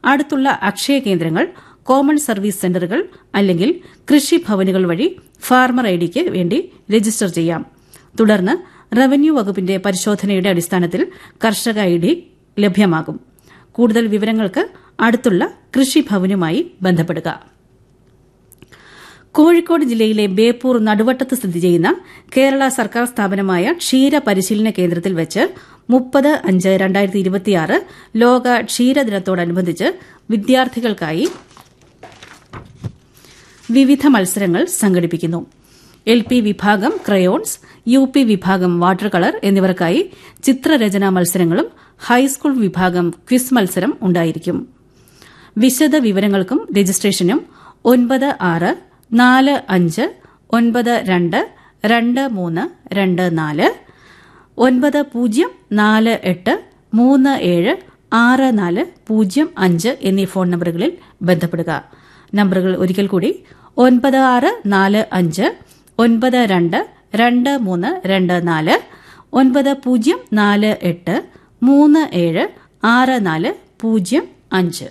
അടുത്തുള്ള അക്ഷയ കേന്ദ്രങ്ങൾ common service സെന്ററുകൾ അല്ലെങ്കിൽ കൃഷി ഭവനുകൾ വഴി ഫാർമർ ഐഡിക്ക് വേണ്ടി രജിസ്റ്റർ ചെയ്യാം തുടർന്ന് റവന്യൂ വകുപ്പിന്റെ പരിശോധനയുടെ അടിസ്ഥാനത്തിൽ കർഷക ഐഡി ലഭ്യമാകും കൂടുതൽ വിവരങ്ങൾക്ക് അടുത്തുള്ള കൃഷിഭവനുമായി ബന്ധപ്പെടുക കോഴിക്കോട് ജില്ലയിലെ ബേപ്പൂർ നടുവട്ടത്ത് സ്ഥിതി ചെയ്യുന്ന കേരള സർക്കാർ സ്ഥാപനമായ ക്ഷീര പരിശീലന കേന്ദ്രത്തിൽ വെച്ച് മുപ്പത് അഞ്ച് രണ്ടായിരത്തി ഇരുപത്തിയാറ് ലോക ക്ഷീരദിനത്തോടനുബന്ധിച്ച് വിദ്യാർത്ഥികൾക്കായി വിവിധ മത്സരങ്ങൾ സംഘടിപ്പിക്കുന്നു എൽ പി വിഭാഗം ക്രയോൺസ് യു പി വിഭാഗം വാട്ടർ കളർ എന്നിവർക്കായി ചിത്രരചനാ മത്സരങ്ങളും ഹൈസ്കൂൾ വിഭാഗം ക്വിസ് മത്സരം ഉണ്ടായിരിക്കും വിശദ വിവരങ്ങൾക്കും രജിസ്ട്രേഷനും ഒൻപത് ആറ് നാല് അഞ്ച് ഒൻപത് രണ്ട് രണ്ട് മൂന്ന് രണ്ട് നാല് ഒൻപത് പൂജ്യം നാല് എട്ട് മൂന്ന് ഏഴ് ആറ് നാല് പൂജ്യം അഞ്ച് എന്നീ ഫോൺ നമ്പറുകളിൽ ബന്ധപ്പെടുക നമ്പറുകൾ ഒരിക്കൽ കൂടി ഒൻപത് ആറ് നാല് അഞ്ച് ഒൻപത് രണ്ട് രണ്ട് മൂന്ന് രണ്ട് നാല് ഒൻപത് പൂജ്യം നാല് എട്ട് മൂന്ന് ഏഴ് ആറ് നാല് പൂജ്യം അഞ്ച്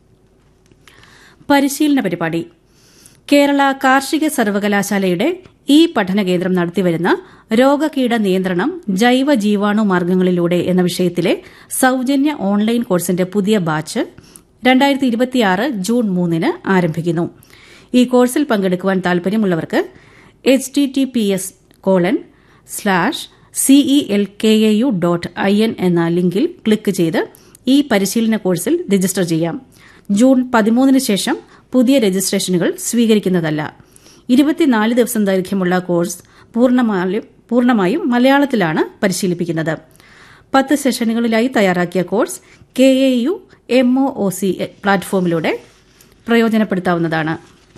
പരിശീലന പരിപാടി കേരള കാർഷിക സർവകലാശാലയുടെ ഈ പഠന കേന്ദ്രം നടത്തിവരുന്ന രോഗകീട നിയന്ത്രണം ജൈവ ജീവാണു മാർഗ്ഗങ്ങളിലൂടെ എന്ന വിഷയത്തിലെ സൌജന്യ ഓൺലൈൻ കോഴ്സിന്റെ പുതിയ ബാച്ച് രണ്ടായിരത്തി ഇരുപത്തിയാറ് ജൂൺ മൂന്നിന് ആരംഭിക്കുന്നു ഈ കോഴ്സിൽ പങ്കെടുക്കുവാൻ താൽപര്യമുള്ളവർക്ക് H T T P S colon slash C E L K A U dot I N എന്ന ലിങ്കിൽ ക്ലിക്ക് ചെയ്ത് ഈ പരിശീലന കോഴ്സിൽ രജിസ്റ്റർ ചെയ്യാം ജൂൺ പതിമൂന്നിന് ശേഷം പുതിയ രജിസ്ട്രേഷനുകൾ സ്വീകരിക്കുന്നതല്ല ഇരുപത്തിനാല് ദിവസം ദൈർഘ്യമുള്ള കോഴ്സ് പൂർണ്ണമായും പൂർണ്ണമായും മലയാളത്തിലാണ് പരിശീലിപ്പിക്കുന്നത് പത്ത് സെഷനുകളിലായി തയ്യാറാക്കിയ course K A U M O O C പ്ലാറ്റ്ഫോമിലൂടെ പ്രയോജനപ്പെടുത്താവുന്നതാണ്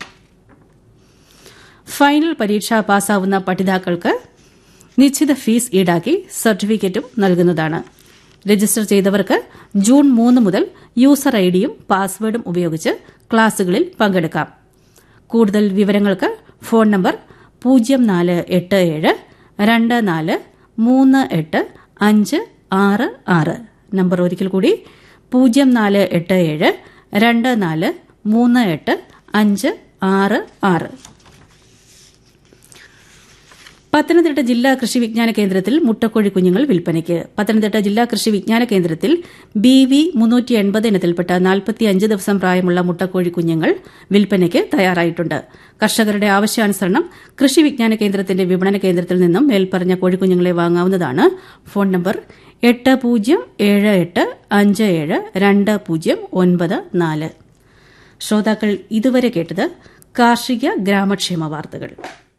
ഫൈനൽ പരീക്ഷ പാസ്സാവുന്ന പഠിതാക്കൾക്ക് നിശ്ചിത ഫീസ് ഈടാക്കി സർട്ടിഫിക്കറ്റും നൽകുന്നതാണ് രജിസ്റ്റർ ചെയ്തവർക്ക് ജൂൺ മൂന്ന് മുതൽ യൂസർ ഐഡിയും പാസ്വേഡും ഉപയോഗിച്ച് ക്ലാസുകളിൽ പങ്കെടുക്കാം കൂടുതൽ വിവരങ്ങൾക്ക് ഫോൺ നമ്പർ പൂജ്യം നാല് എട്ട് ഏഴ് രണ്ട് നാല് മൂന്ന് എട്ട് അഞ്ച് ആറ് ആറ് നമ്പർ ഒരിക്കൽ കൂടി പൂജ്യം നാല് എട്ട് ഏഴ് രണ്ട് നാല് മൂന്ന് എട്ട് അഞ്ച് ആറ് ആറ് പത്തനംതിട്ട ജില്ലാ കൃഷി വിജ്ഞാന കേന്ദ്രത്തിൽ മുട്ടക്കോഴി കുഞ്ഞുങ്ങൾ വിൽപ്പനയ്ക്ക് പത്തനംതിട്ട ജില്ലാ കൃഷി വിജ്ഞാന കേന്ദ്രത്തിൽ ബി വി മുന്നൂറ്റി എൺപത് ഇനത്തിൽപ്പെട്ട നാൽപ്പത്തിയഞ്ച് ദിവസം പ്രായമുള്ള മുട്ടക്കോഴി കുഞ്ഞുങ്ങൾ വിൽപ്പനയ്ക്ക് തയ്യാറായിട്ടുണ്ട് കർഷകരുടെ ആവശ്യാനുസരണം കൃഷി വിജ്ഞാന കേന്ദ്രത്തിന്റെ വിപണന കേന്ദ്രത്തിൽ നിന്നും മേൽപ്പറഞ്ഞ കോഴിക്കുഞ്ഞുങ്ങളെ വാങ്ങാവുന്നതാണ് ഫോൺ നമ്പർ എട്ട് പൂജ്യം ഏഴ് എട്ട് അഞ്ച് ഏഴ് രണ്ട് പൂജ്യം ഒൻപത് നാല് ശ്രോതാക്കൾ ഇതുവരെ കേട്ടത് കാർഷിക ഗ്രാമക്ഷേമ വാർത്തകൾ